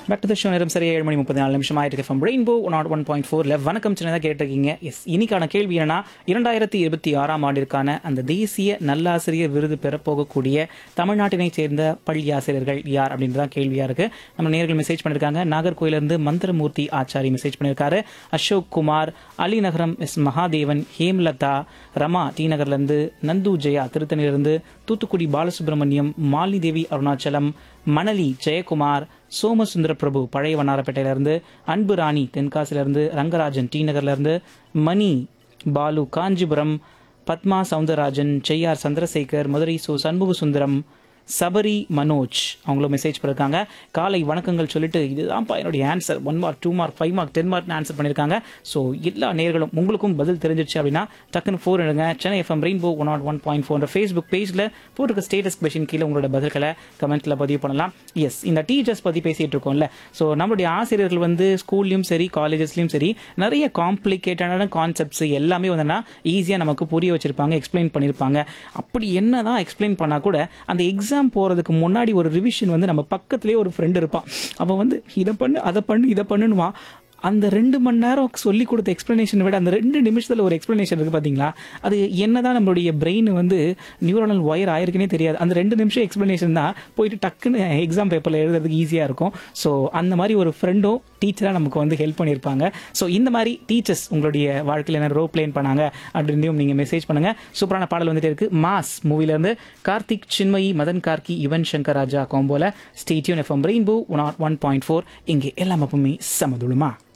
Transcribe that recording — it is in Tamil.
பேக் டு த ஷோ நேரம் சரியா ஏழு மணி முப்பத்தி நாலு நிமிஷம் ஆயிட்டு from rainbow nought one point ஃபோர்ல வணக்கம் சின்னதாக கேட்டிருக்கீங்க எஸ் இன்னைக்கான கேள்வி என்னன்னா இரண்டாயிரத்தி இருபத்தி ஆறாம் ஆண்டிற்கான அந்த தேசிய நல்லாசிரியர் விருது பெறப்போகக்கூடிய தமிழ்நாட்டினைச் சேர்ந்த பள்ளி ஆசிரியர்கள் யார் அப்படின்றது தான் கேள்வியா இருக்கு நம்ம நேர்கள் மெசேஜ் பண்ணிருக்காங்க நாகர்கோயிலிருந்து மந்திரமூர்த்தி ஆச்சாரி மெசேஜ் பண்ணியிருக்காரு அசோக் குமார் அலிநகரம் எஸ் மகாதேவன் ஹேம்லதா ரமா டி நகர்லேருந்து நந்து ஜெயா திருத்தணிலிருந்து தூத்துக்குடி பாலசுப்ரமணியம் மாலினி தேவி அருணாச்சலம் மணலி ஜெயக்குமார் சோமசுந்தர பிரபு பழைய வண்ணாரப்பேட்டையிலிருந்து அன்பு ராணி தென்காசிலிருந்து ரங்கராஜன் டி நகர்லேருந்து மணி பாலு காஞ்சிபுரம் பத்மா சவுந்தரராஜன் செய்யார் சந்திரசேகர் மதுரை சு சண்முக சுந்தரம் சபரி மனோஜ் அவங்களும் மெசேஜ் பண்ணிருக்காங்க காலை வணக்கங்கள் சொல்லிட்டு இதுதான்ப்பா என்னுடைய answer one mark two mark five mark ten mark answer பண்ணியிருக்காங்க ஸோ எல்லா நேர்களும் உங்களுக்கும் பதில் தெரிஞ்சிருச்சு அப்படின்னா டக்குன்னு ஃபோர் எடுங்க Chennai F M rainbow one nought one point four Facebook பேஜில் போட்டிருக்க ஸ்டேட்டஸ் கொஷின் கீழே உங்களோட பதில்களை கமெண்ட்டில் பதிவு பண்ணலாம் எஸ் இந்த டீச்சர்ஸ் பற்றி பேசிகிட்டு இருக்கோம்ல ஸோ நம்மளுடைய ஆசிரியர்கள் வந்து ஸ்கூல்லையும் சரி காலேஜஸ்லையும் சரி நிறைய காம்ப்ளிகேட்டடான கான்செப்ட்ஸ் எல்லாமே வந்துன்னா ஈஸியாக நமக்கு புரிய வச்சிருப்பாங்க எக்ஸ்பிளைன் பண்ணியிருப்பாங்க அப்படி என்ன தான் எக்ஸ்பிளைன் பண்ணால் கூட அந்த எக்ஸாம் போகிறதுக்கு முன்னாடி ஒரு ரிவிஷன் வந்து நம்ம பக்கத்துலேயே ஒரு ஃப்ரெண்டு இருப்பான் அவன் வந்து இதை பண்ணு அதை பண்ணு இதை பண்ணுவான் அந்த ரெண்டு மணி நேரம் சொல்லி கொடுத்த எக்ஸ்ப்ளனேஷன் விட அந்த ரெண்டு நிமிஷத்தில் ஒரு எக்ஸ்ப்ளனேஷன் இருக்குது பார்த்தீங்களா அது என்னதான் நம்மளுடைய பிரெயின் வந்து நியூரனல் ஒயர் ஆயிருக்குனே தெரியாது அந்த ரெண்டு நிமிஷம் எக்ஸ்ப்ளனேஷன் தான் போயிட்டு டக்குன்னு எக்ஸாம் பேப்பரில் எழுதுறதுக்கு ஈஸியாக இருக்கும் ஸோ அந்த மாதிரி ஒரு ஃப்ரெண்டும் டீச்சராக நமக்கு வந்து ஹெல்ப் பண்ணியிருப்பாங்க ஸோ இந்த மாதிரி டீச்சர்ஸ் உங்களுடைய வாழ்க்கையில் என்ன ரோ பிளேன் பண்ணாங்க அப்படின்றையும் நீங்கள் மெசேஜ் பண்ணுங்கள் சூப்பரான பாடல் வந்துட்டே இருக்கு மாஸ் மூவிலேருந்து கார்த்திக் சின்மயி மதன் கார்கி யுவன் சங்கர் ராஜா கோம்போல stay tuned F M rainbow one one point four இங்கே எல்லாம் எப்பவுமே சமதுளுமா